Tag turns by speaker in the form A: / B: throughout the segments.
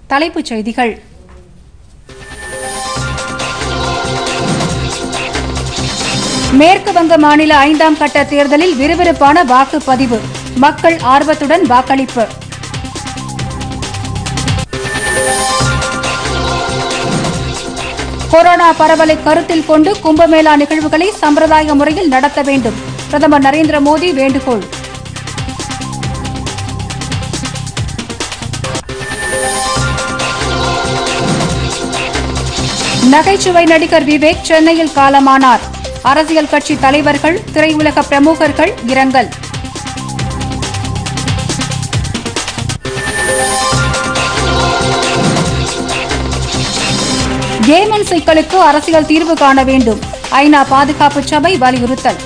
A: தலைப்புச் செய்திகள் மேற்கு வங்க மாநில ஐந்தாம் கட்ட தேர்தலில் விறுவிறுப்பான வாக்குப்பதிவு மக்கள் ஆர்வத்துடன் வாக்களிப்பு கொரோனா பரவலை கருத்தில் கொண்டு கும்பமேளா நிகழ்வுகளை சம்பிரதாய முறையில் நடத்த வேண்டும் பிரதமர் நரேந்திர மோடி வேண்டுகோள் நகைச்சுவை நடிகர் விவேக் சென்னையில் காலமானார் அரசியல் கட்சி தலைவர்கள் திரையுலக பிரமுகர்கள் இரங்கல் ஏமன் சிக்கலுக்கு அரசியல் தீர்வு காண வேண்டும் ஐநா பாதுகாப்பு சபை வலியுறுத்தல்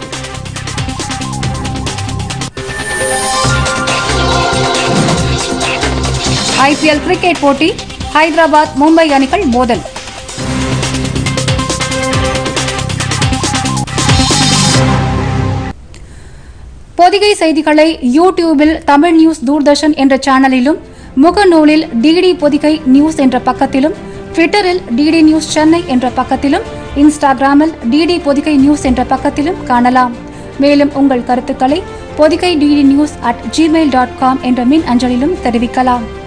A: ஐபிஎல் கிரிக்கெட் போட்டி ஹைதராபாத் மும்பை அணிகள் மோதல் பொதிகை செய்திகளை யூடியூபில் தமிழ் நியூஸ் தூர்தர்ஷன் என்ற சேனலிலும் முகநூலில் டிடி பொதிகை நியூஸ் என்ற பக்கத்திலும் ட்விட்டரில் டிடி நியூஸ் சென்னை என்ற பக்கத்திலும் இன்ஸ்டாகிராமில் டிடி பொதிகை நியூஸ் என்ற பக்கத்திலும் காணலாம் மேலும் உங்கள் கருத்துக்களை Podhigai DD news at Gmail dot com என்ற மின் அஞ்சலிலும் தெரிவிக்கலாம்